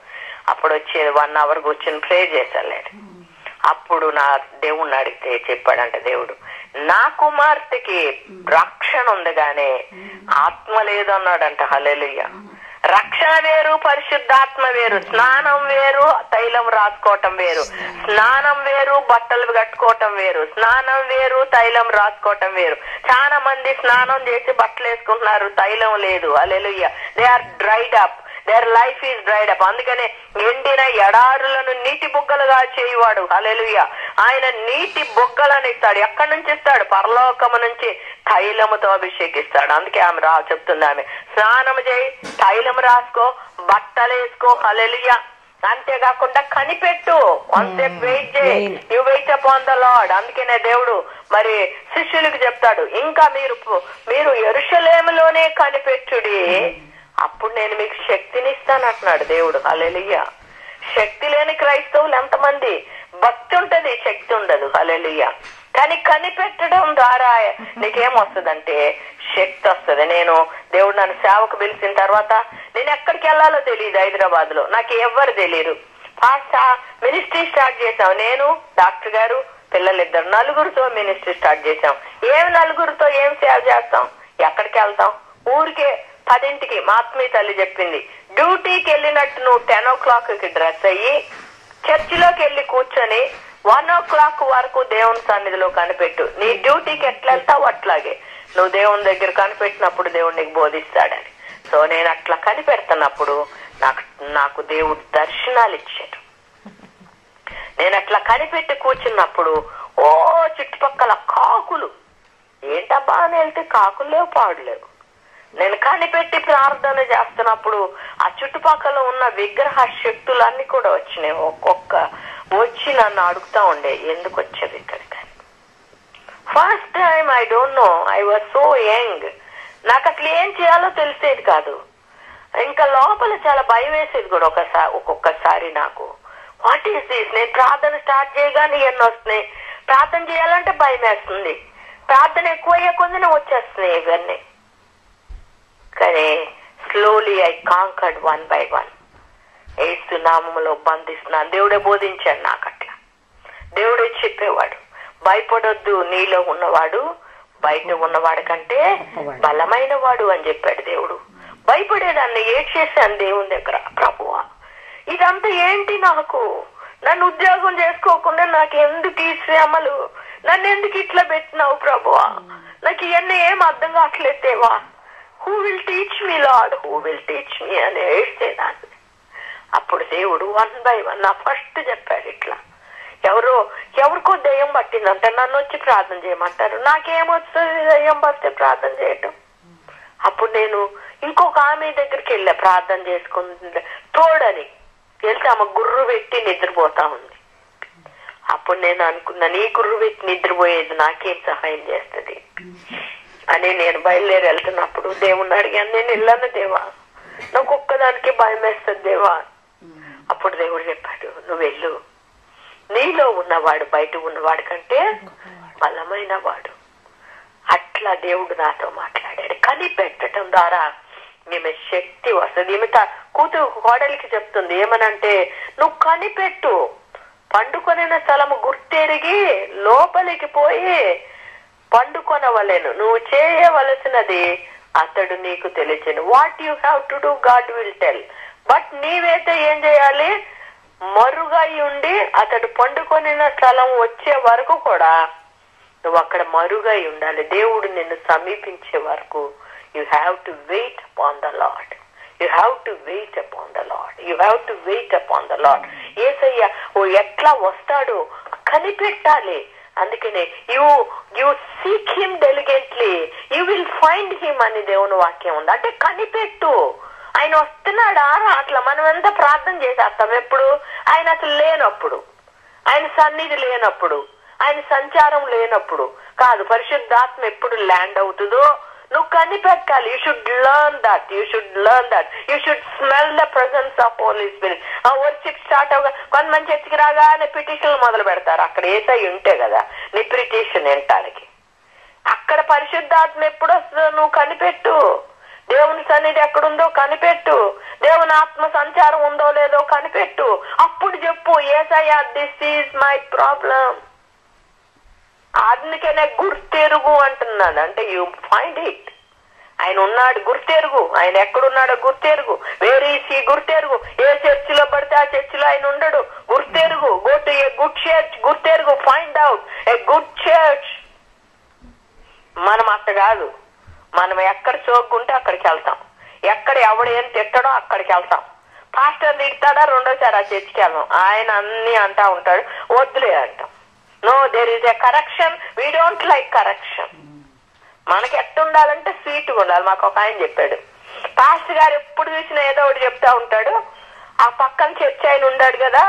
అప్పుడు వచ్చి వన్ అవర్ కూర్చొని ప్రే చేశాను అప్పుడు నా దేవుణ్ణి అడిగితే చెప్పాడంట దేవుడు నా కుమార్తెకి రక్షణ ఉంది గానే ఆత్మ లేదు అన్నాడంట హల్లెలూయా రక్షణ వేరు పరిశుద్ధాత్మ వేరు స్నానం వేరు తైలం రాసుకోవటం వేరు స్నానం వేరు బట్టలు కట్టుకోవటం వేరు స్నానం వేరు తైలం రాసుకోవటం వేరు చాలా మంది స్నానం చేసి బట్టలు వేసుకుంటున్నారు తైలం లేదు hallelujah they are dried up there life is dried up అందుకనే ఎండిన ఎడారులను నీటి బుగ్గలుగా చేయువాడు హల్లెలూయా ఆయన నీటి బుగ్గలను ఇస్తాడు ఎక్కడి నుంచి ఇస్తాడు పరలోకము నుంచి తైలముతో అభిషేకిస్తాడు అందుకే ఆమె రా చెప్తుంది ఆమె స్నానం చేయి తైలం రాసుకో బట్టలు వేసుకో హల్లెలూయా అంతేకాకుండా కనిపెట్టు వన్సేపు వెయిట్ చేయి you wait upon the Lord అందుకనే దేవుడు మరి శిష్యులకు చెప్తాడు ఇంకా మీరు మీరు ఎరుషలేములోనే కనిపెట్టుడి అప్పుడు నేను మీకు శక్తిని ఇస్తాను అంటున్నాడు దేవుడు హలెలియ శక్తి లేని క్రైస్తవులు ఎంతమంది భక్తి ఉంటది శక్తి ఉండదు హలెలియ కానీ కనిపెట్టడం ద్వారా నీకేం వస్తుందంటే శక్తి వస్తుంది నేను దేవుడు నన్ను సేవకు పిలిచిన తర్వాత నేను ఎక్కడికి వెళ్ళాలో తెలియదు హైదరాబాద్ లో నాకు ఎవ్వరు తెలియదు ఫాస్ట్ మినిస్ట్రీ స్టార్ట్ చేశాం నేను డాక్టర్ గారు పిల్లలిద్దరు నలుగురితో మినిస్ట్రీ స్టార్ట్ చేశాం ఏం నలుగురితో ఏం సేవ చేస్తాం ఎక్కడికి వెళ్తాం ఊరికే పదింటికి మా ఆత్మీయ తల్లి చెప్పింది డ్యూటీకి వెళ్ళినట్టు నువ్వు టెన్ ఓ క్లాక్ కి డ్రెస్ అయ్యి చర్చిలోకి వెళ్ళి కూర్చొని వన్ ఓ క్లాక్ వరకు దేవుని సన్నిధిలో కనిపెట్టు నీ డ్యూటీకి ఎట్లా వెళ్తావు అట్లాగే నువ్వు దేవుని దగ్గర కనిపెట్టినప్పుడు దేవుడు నీకు బోధిస్తాడని సో నేను అట్లా కనిపెడుతున్నప్పుడు నాకు నాకు దేవుడు దర్శనాలు ఇచ్చాడు నేను అట్లా కనిపెట్టి కూర్చున్నప్పుడు ఓ చుట్టుపక్కల కాకులు ఏంటబ్బా అని వెళ్తే కాకులు లేవు పాడులేవు నేను కనిపెట్టి ప్రార్థన చేస్తున్నప్పుడు ఆ చుట్టుపక్కల ఉన్న విగ్రహ శక్తులన్నీ కూడా వచ్చినాయి ఒక్కొక్క వచ్చి నన్ను అడుగుతా ఉండే ఎందుకు వచ్చేది ఇక్కడికి first time I don't know I was so young నాకు అసలు ఏం చేయాలో తెలిసేది కాదు ఇంకా లోపల చాలా భయం వేసేది కూడా ఒకసారి ఒక్కొక్కసారి నాకు వాట్ ఈస్ దిస్ నేను ప్రార్థన స్టార్ట్ చేయగానే ఎన్ని వస్తున్నాయి ప్రార్థన చేయాలంటే భయం వేస్తుంది ప్రార్థన ఎక్కువ అయ్యే కొద్దినే వచ్చేస్తున్నాయి ఇవన్నీ కానీ slowly I conquered one by one ఏసు నామములో బంధిస్తున్నాను దేవుడే బోధించాడు నాకు అట్లా దేవుడే చెప్పేవాడు భయపడొద్దు నీలో ఉన్నవాడు బయట ఉన్నవాడు కంటే బలమైన వాడు అని చెప్పాడు దేవుడు భయపడేదాన్ని ఏడ్చేశాను దేవుని దగ్గర ప్రభువా ఇదంతా ఏంటి నాకు నన్ను ఉద్యోగం చేసుకోకుండా నాకు ఎందుకు ఈ శ్రమలు నన్ను ఎందుకు ఇట్లా పెట్టినావు ప్రభువా నాకు ఇవన్నీ ఏం అర్థం కావట్లేదు దేవా who will teach me Lord who will teach me అని ఏడ్చేదాన్ని అప్పుడు దేవుడు వన్ బై వన్ నా ఫస్ట్ చెప్పాడు ఇట్లా ఎవరో ఎవరికో దయ్యం పట్టిందంట నన్ను వచ్చి ప్రార్థన చేయమంటారు నాకేమొస్తుంది దయ్యం పడితే ప్రార్థన చేయటం అప్పుడు నేను ఇంకొక ఆమె దగ్గరికి వెళ్ళా ప్రార్థన చేసుకుంటే తోడని వెళ్తే ఆమె గుర్రు పెట్టి నిద్రపోతా ఉంది అప్పుడు నేను అనుకున్నా నీ గుర్రు పెట్టి నిద్రపోయేది నాకేం సహాయం చేస్తుంది అని నేను బయలుదేరి వెళ్తున్నప్పుడు దేవుణ్ణి అడిగాను నేను వెళ్ళాను దేవా నాకు ఒక్కదానికి భయం వేస్తుంది దేవా అప్పుడు దేవుడు చెప్పాడు నువ్వు వెళ్ళు నీలో ఉన్నవాడు బయట ఉన్నవాడు కంటే బలమైన వాడు అట్లా దేవుడు నాతో మాట్లాడాడు కనిపెట్టడం ద్వారా ఈమె శక్తి వస్తుంది ఈమె తా- కూతురు కోడలికి చెప్తుంది ఏమనంటే నువ్వు కనిపెట్టు పండుకొనిన స్థలము గుర్తెరిగి లోపలికి పోయి పండుకొనవలెను నువ్వు చేయవలసినది అతడు నీకు తెలియను what you have to do God will tell but నీవైతే ఏం చేయాలి మరుగై ఉండి అతడు పండుకొనిన స్థలం వచ్చే వరకు కూడా నువ్వు అక్కడ మరుగై ఉండాలి దేవుడు నిన్ను సమీపించే వరకు you have to wait upon the Lord you have to wait upon the Lord you have to wait upon the Lord ఏసయ్య ఓ ఎట్లా వస్తాడో కనిపెట్టాలి అందుకనే you you seek him diligently you will find him అని దేవుని వాక్యం ఉంది అంటే కనిపెట్టు ఆయన వస్తున్నాడా అట్లా మనం ఎంత ప్రార్థన చేసేస్తాం ఎప్పుడు ఆయన అసలు లేనప్పుడు ఆయన సన్నిధి లేనప్పుడు ఆయన సంచారం లేనప్పుడు కాదు పరిశుద్ధాత్మ ఎప్పుడు ల్యాండ్ అవుతుందో నువ్వు కనిపెట్టాలి you should learn that you should learn that you should smell the presence of Holy Spirit ఆ వర్షిప్ స్టార్ట్ అవగా కొంతమంది చర్చికి రాగానే పిటిషన్లు మొదలు పెడతారు అక్కడ ఏసై ఉంటే కదా నీ పిటిషన్ వినటానికి అక్కడ పరిశుద్ధాత్మ ఎప్పుడు వస్తుందో నువ్వు కనిపెట్టు దేవుని సన్నిధి ఎక్కడుందో కనిపెట్టు దేవుని ఆత్మ సంచారం ఉందో లేదో కనిపెట్టు అప్పుడు చెప్పు ఏసయ్యా దిస్ ఈజ్ మై ప్రాబ్లం అందుకనే గుర్తెరుగు అంటున్నాడు అంటే యు ఫైండ్ ఇట్ ఆయన ఉన్నాడు గుర్తెరుగు ఆయన ఎక్కడున్నాడో గుర్తెరుగు వేరే ఈ గుర్తెరుగు ఏ చర్చిలో పడితే ఆ చర్చిలో ఆయన ఉండడు గుర్తెరుగు go to a good church గుర్తెరుగు find out a good church మనం అట్ట కాదు మనం ఎక్కడ చోక్కుంటే అక్కడికి వెళ్తాం ఎక్కడ ఎవడు ఏం తిట్టడో అక్కడికి వెళ్తాం పాస్టర్ తిడతాడా రెండోసారి ఆ చర్చికి వెళ్దాం ఆయన అన్ని అంటా ఉంటాడు వద్దులే అంటాం no there is a correction we don't like correction మనకి ఎట్టుండాలంటే స్వీట్ గా ఉండాలి మాకు ఒక ఆయన చెప్పాడు పాస్టర్ గారు ఎప్పుడు చూసినా ఏదో ఒకటి చెప్తా ఉంటాడు ఆ పక్కన చర్చ్ ఆయన ఉన్నాడు కదా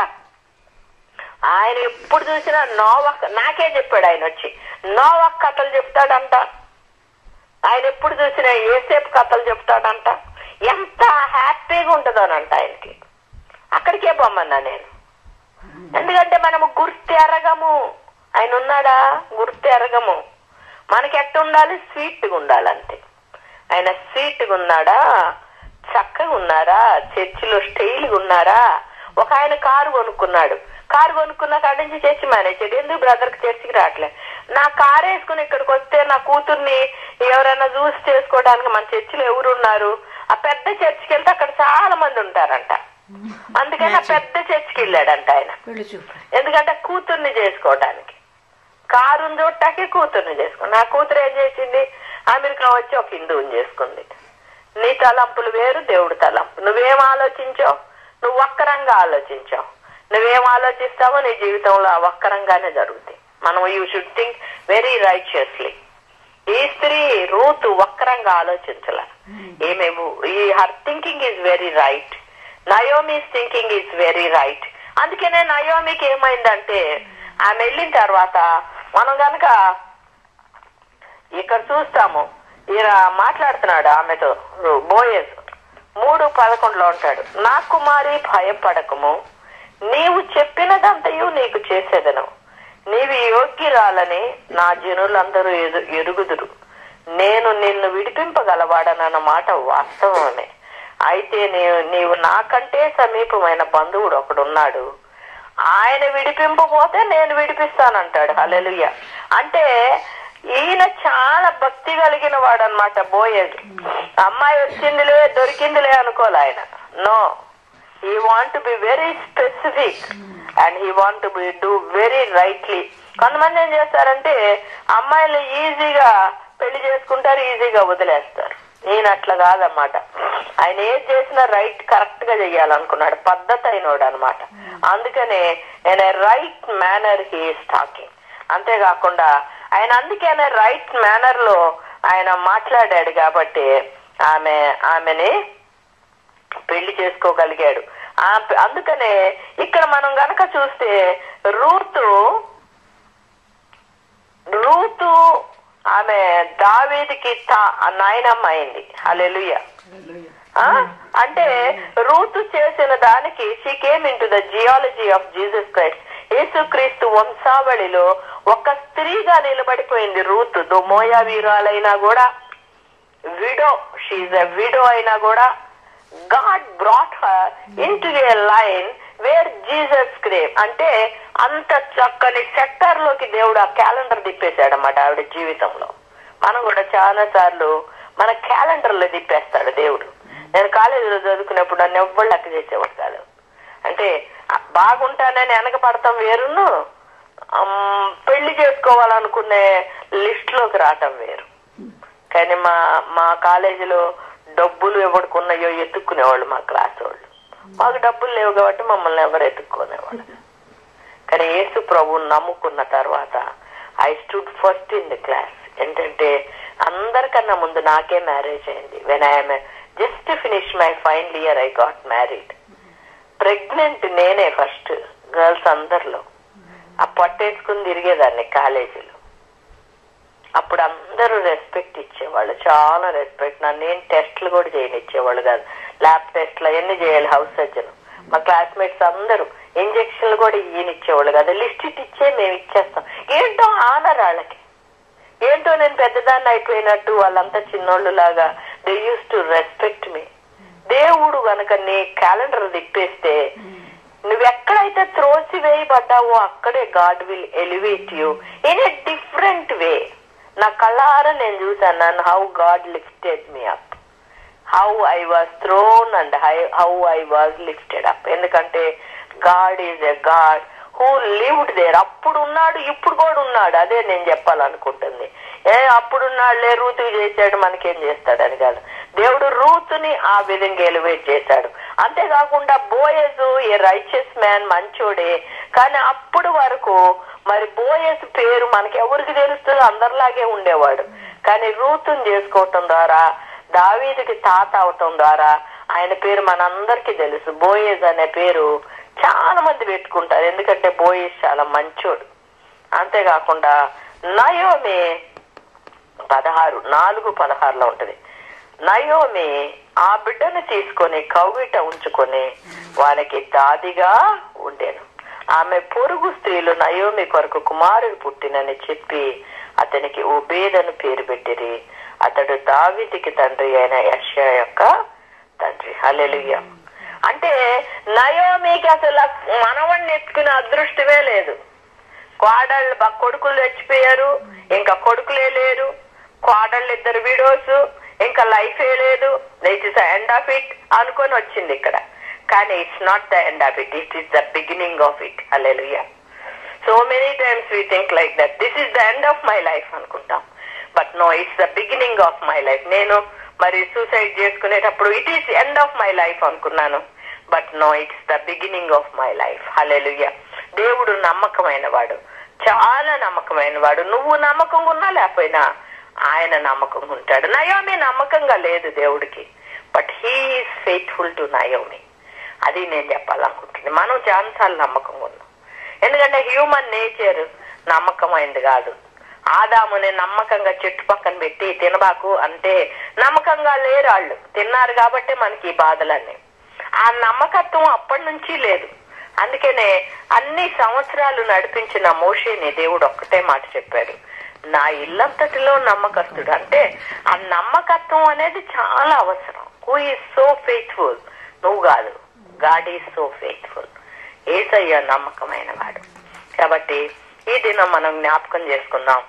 ఆయన ఎప్పుడు చూసినా నోవక్ నాకే చెప్పాడు ఆయన వచ్చి నోవక్ కథలు చెప్తాడంట ఆయన ఎప్పుడు చూసినా ఏసేపు కథలు చెప్తాడంట ఎంత హ్యాపీగా ఉంటుందోనంట ఆయనకి అక్కడికే పొమ్మన్నా నేను ఎందుకంటే మనము గుర్తెరగము ఆయన ఉన్నాడా గుర్తెరగము మనకి ఎట్ట ఉండాలి స్వీట్గా ఉండాలంతే ఆయన స్వీట్గా ఉన్నాడా చక్కగా ఉన్నారా చర్చిలో స్టైల్గా ఉన్నారా ఒక ఆయన కారు కొనుక్కున్నాడు కారు కొనుక్కున్న కాడి నుంచి చర్చి మేనేజర్ ఎందుకు బ్రదర్ చర్చికి రావట్లే నా కారు వేసుకుని ఇక్కడికి వస్తే నా కూతుర్ని ఎవరైనా చూసి చేసుకోవడానికి మన చర్చిలో ఎవరు ఉన్నారు ఆ పెద్ద చర్చికి వెళ్తే అక్కడ చాలా మంది ఉంటారంట అందుకని ఆ పెద్ద చర్చికి వెళ్ళాడంట ఆయన పెళ్లి చూపు ఎందుకంటే కూతుర్ని చేసుకోవడానికి కారుని చూడటానికి కూతుర్ని చేసుకుంది నా కూతురు ఏం చేసింది అమెరికా వచ్చి ఒక హిందువుని చేసుకుంది నీ తలంపులు వేరు దేవుడి తలంపు నువ్వేం ఆలోచించావు నువ్వు వక్కరంగా ఆలోచించావు నువ్వేం ఆలోచిస్తావో నీ జీవితంలో ఆ వక్కరంగానే జరుగుతాయి మనం you should think very righteously ఈ స్త్రీ రూతు వక్రంగా ఆలోచించాల ఏమే ఈ her thinking is very right Naomi's thinking is very right అందుకనే నయోమికి ఏమైందంటే ఆమె వెళ్ళిన తర్వాత మనం గనక ఇక్కడ చూస్తాము ఈయన మాట్లాడుతున్నాడు ఆమెతో బోయస్ మూడు పదకొండులో ఉంటాడు నా కుమారి భయపడకము నీవు చెప్పినదంతయు నీకు చేసేదను నీవి యోగ్యురాలని నా జనులందరూ ఎదు- ఎరుగుదురు నేను నిన్ను విడిపింపగలవాడనన్న మాట వాస్తవమే అయితే నీవు నీవు నాకంటే సమీపమైన బంధువుడు ఒకడున్నాడు ఆయన విడిపింపపోతే నేను విడిపిస్తానంటాడు హల్లెలూయ అంటే ఈయన చాలా భక్తి కలిగిన వాడు అనమాట బోయేది అమ్మాయి వచ్చిందిలే దొరికిందిలే అనుకోలే ఆయన no he want be very specific and he want be do very rightly కొంతమంది ఏం చేస్తారంటే అమ్మాయిలు ఈజీగా పెళ్లి చేసుకుంటారు ఈజీగా వదిలేస్తారు నేను అట్లా కాదన్నమాట ఆయన ఏది చేసినా రైట్ కరెక్ట్ గా చెయ్యాలనుకున్నాడు పద్ధతి అయినోడు అనమాట అందుకనే నేను రైట్ మేనర్ హీఈస్ టాకింగ్ అంతేకాకుండా ఆయన అందుకనే రైట్ మేనర్ లో ఆయన మాట్లాడాడు కాబట్టి ఆమె ఆమెని పెళ్లి చేసుకోగలిగాడు ఆ- అందుకనే ఇక్కడ మనం గనక చూస్తే రూతు రూతు ఆమె దావీదికి తా- నాయనమ్మ అయింది హల్లెలూయా ఆ? అంటే రూతు చేసిన దానికి she came into the genealogy of Jesus Christ యేసుక్రీస్తు వంశావళిలో ఒక స్త్రీగా నిలబడిపోయింది రూతు దుమోయా వీరాలైనా కూడా విడో షీఈ్ ఎ విడో అయినా కూడా God brought her into a line where Jesus came అంటే అంత చక్కని సెక్టర్ లోకి దేవుడు ఆ క్యాలెండర్ తిప్పేశాడు అన్నమాట ఆవిడ జీవితంలో మనం కూడా చాలా సార్లు మన క్యాలెండర్ లో తిప్పేస్తాడు దేవుడు నేను కాలేజీలో చదువుకున్నప్పుడు నన్ను ఎవ్వరు లెక్క చేసేవాడు కాదు అంటే ఆ బాగుంటానని వెనకపడతాం వేరును అమ్, పెళ్లి చేసుకోవాలనుకునే లిస్ట్ లోకి రావటం వేరు కానీ మా మా కాలేజీలో డబ్బులు ఎవడుకున్నాయో ఎత్తుక్కునేవాళ్ళు మా క్లాస్ వాళ్ళు మాకు డబ్బులు లేవు కాబట్టి మమ్మల్ని ఎవరు ఎత్తుక్కునేవాళ్ళు కానీ యేసు ప్రభువుని నమ్ముకున్న తర్వాత I stood first in the class ఏంటంటే అందరికన్నా ముందు నాకే మ్యారేజ్ అయింది when I'm just finish my final year I got married pregnant నేనే ఫస్ట్ గర్ల్స్ అందరిలో ఆ పట్టేసుకుని తిరిగేదాన్ని కాలేజీలో అప్పుడు అందరూ రెస్పెక్ట్ ఇచ్చేవాళ్ళు చాలా రెస్పెక్ట్ నన్ను ఏం టెస్ట్లు కూడా చేయనిచ్చేవాళ్ళు కాదు ల్యాబ్ టెస్ట్లు అవన్నీ చేయాలి హౌస్ సర్జన్ మా క్లాస్మేట్స్ అందరూ ఇంజక్షన్లు కూడా ఈయనిచ్చేవాళ్ళు కాదు లిస్ట్ ఇట్ ఇచ్చే మేము ఇచ్చేస్తాం ఏంటో ఆనర్ వాళ్ళకి ఏంటో నేను పెద్దదాన్ని అయిపోయినట్టు వాళ్ళంతా చిన్నోళ్ళు లాగా they use to respect me దేవుడు గనక గనక నీ క్యాలెండర్ తిప్పేస్తే నువ్వెక్కడైతే త్రోసి వేయబడ్డావో అక్కడే God will elevate you in a different way నా కళ్ళారా నేను చూసాను how God lifted me up how I was thrown and how I was lifted up ఎందుకంటే God is a God who lived there అప్పుడు ఉన్నాడు ఇప్పుడు కూడా ఉన్నాడు అదే నేను చెప్పాలనుకుంటుంది ఏ అప్పుడున్నాడులే రూతు చేశాడు మనకేం చేస్తాడు అని కాదు దేవుడు రూతుని ఆ విధంగా ఎలివేట్ చేశాడు అంతేకాకుండా బోయజు ఏ రైచియస్ మ్యాన్ మంచోడే కానీ అప్పుడు వరకు మరి బోయస్ పేరు మనకి ఎవరికి తెలుస్తుందో అందరిలాగే ఉండేవాడు కానీ రూతుని చేసుకోవటం ద్వారా దావీదికి తాత అవటం ద్వారా ఆయన పేరు మనందరికీ తెలుసు బోయేజ్ అనే పేరు చాలా మంది పెట్టుకుంటారు ఎందుకంటే బోయేజ్ చాలా మంచోడు అంతేకాకుండా నయోమి పదహారు నాలుగు పదహారులో ఉంటది నయోమి ఆ బిడ్డను తీసుకొని కౌగిట ఉంచుకొని వానికి దాదిగా ఉండేను ఆమె పొరుగు స్త్రీలు నయోమి కొరకు కుమారుడు పుట్టినని చెప్పి అతనికి ఉబేదను పేరు పెట్టిరి అతడు దావిదికి తండ్రి అయిన యష్యా యొక్క తండ్రి హల్లెలూయ అంటే నయోమికి అసలు మనవణ్ణి ఎత్తుకునే అదృష్టమే లేదు కోడళ్ళు బ- కొడుకులు చచ్చిపోయారు ఇంకా కొడుకులే లేరు కోడళ్ళు ఇద్దరు విడోస్ ఇంకా లైఫ్ ఏ లేదు it is end of it అనుకొని వచ్చింది ఇక్కడ కానీ it's not the end of it it is the beginning of it hallelujah so many times we think like that this is the end of my life అనుకుంటాం but no it's the beginning of my life నేను మరి suicide చేసుకునేటప్పుడు it is end of my life అనుకున్నాను but no it's the beginning of my life hallelujah దేవుడు నమ్మకమైన వాడు చాలా నమ్మకమైన వాడు నువ్వు నమ్మకంగా ఉన్నా లేకపోయినా ఆయన నమ్మకంగా ఉంటాడు నయోమి నమ్మకంగా లేదు దేవుడికి but he is faithful to Naomi అది నేను చెప్పాలనుకుంటుంది మనం చాలాసార్లు నమ్మకంగా ఉన్నాం ఎందుకంటే హ్యూమన్ నేచర్ నమ్మకమైంది కాదు ఆదాముని నమ్మకంగా చెట్టు పక్కన పెట్టి తినబాకు అంటే నమ్మకంగా లేరు వాళ్ళు తిన్నారు కాబట్టి మనకి ఈ బాధలన్నీ ఆ నమ్మకత్వం అప్పటి నుంచి లేదు అందుకనే అన్ని సంవత్సరాలు నడిపించిన మోషేని దేవుడు ఒక్కటే మాట చెప్పాడు నా ఇల్లంతటిలో నమ్మకస్తుడు అంటే ఆ నమ్మకత్వం అనేది చాలా అవసరం హూ ఈజ్ సో ఫెయిత్ఫుల్ నువ్వు కాదు గాడ్ ఈజ్ సో ఫెయిత్ఫుల్ ఏసయ్య నమ్మకమైన వాడు కాబట్టి ఈ దినం మనం జ్ఞాపకం చేసుకుందాం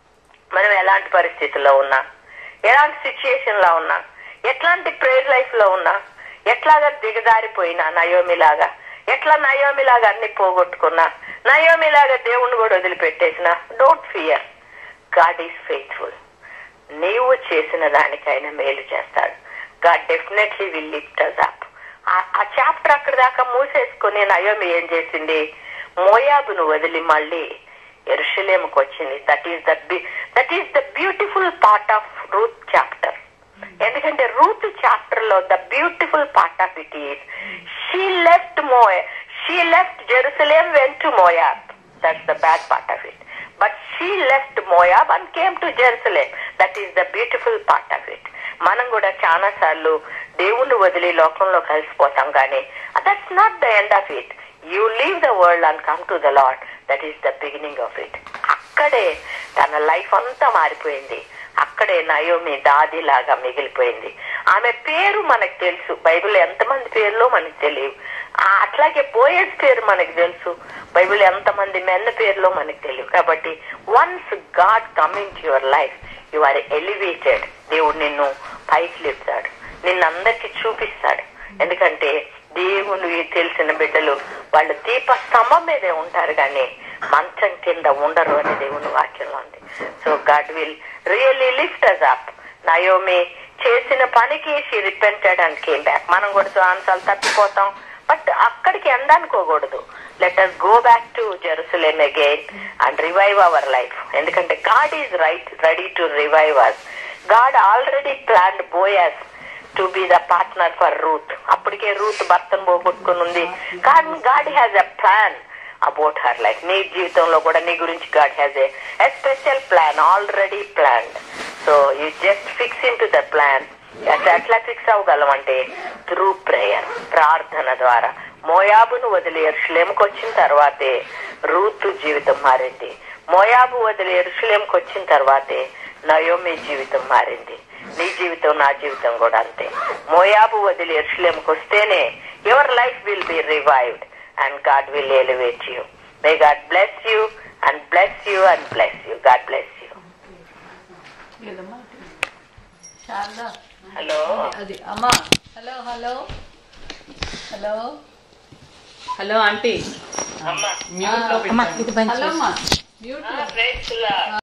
మనం ఎలాంటి పరిస్థితుల్లో ఉన్నా ఎలాంటి సిచ్యుయేషన్ లో ఉన్నా ఎట్లాంటి ప్రేయర్ లైఫ్ లో ఉన్నా ఎట్లాగా దిగజారిపోయినా నయోమిలాగా ఎట్లా నయోమిలాగా అన్ని పోగొట్టుకున్నా నయోమిలాగా దేవుణ్ణి కూడా వదిలిపెట్టేసిన don't fear God is faithful నీవు చేసిన దానికైనా మేలు చేస్తాడు God definitely will lift us up ఆ చాప్టర్ అక్కడ దాకా మూసేసుకుని నయోమి ఏం చేసింది మోయాబును వదిలి మళ్ళీ ఎరుషలేముకు వచ్చింది that is the that is the beautiful part of Ruth chapter ఎందుకంటే రూత్ చాప్టర్ లో the beautiful part of it is she left Moab she left Jerusalem went to Moab that's the bad part of it but she left Moab and came to Jerusalem that is the beautiful part of it మనం కూడా చాలా సార్లు దేవుణ్ణి వదిలి లోకంలో కలిసిపోతాం కానీ that's not the end of it you leave the world and come to the Lord that is the beginning of it అక్కడే తన లైఫ్ అంతా మారిపోయింది అక్కడే నయోమి దాది లాగా మిగిలిపోయింది ఆమె పేరు మనకు తెలుసు బైబిల్ ఎంతమంది పేర్లో మనకు తెలియదు ఆ అట్లాగే బోయస్ పేరు మనకు తెలుసు బైబిల్ ఎంతమంది మెన్న పేర్లో మనకు తెలియదు కాబట్టి once God coming to your life you are elevated దేవుడు నిన్ను పైకి లేపుతాడు నిన్ను అందరికి చూపిస్తాడు ఎందుకంటే దేవుని తెలిసిన బిడ్డలు వాళ్ళు దీప స్తంభం మీదే ఉంటారు కానీ మంచం కింద ఉండరు అని దేవుని వాక్యంలో ఉంది so God will really lift us up నయోమి చేసిన పనికి she repented and came back మనం కూడా చాలాసార్లు తప్పిపోతాం బట్ అక్కడికి ఎండ్ అనుకోకూడదు let us go back to Jerusalem again and revive our life ఎందుకంటే God is right ready to revive us God already planned Boaz to be the partner for Ruth అప్పటికే Ruth భర్తను పోగొట్టుకుని ఉంది కానీ God has a plan about her life నీ జీవితంలో కూడా నీ గురించి God has a special plan already planned so you just fix into the plan ఎట్లా ఫిక్స్ అవ్వగలం అంటే త్రూ ప్రేయర్ ప్రార్థన ద్వారా మోయాబును వదిలి ఎరుషులేంకి వచ్చిన తర్వాతే రూతు జీవితం మారింది మోయాబు వదిలి ఎరుషులేంకి వచ్చిన తర్వాతే నయోమి జీవితం మారింది నీ జీవితం నా జీవితం కూడా అంతే మోయాబు వదిలి ఎర్షులేంకి వస్తేనే your life will be revived and God will elevate you may God bless you and bless you and bless you God bless you ఏదమ్మా శారదా హలో అది అమ్మా hello hello hello hello aunty అమ్మా మ్యూట్ లో అమ్మా ఇది బంద్ హలో చేయి. అమ్మా mute praise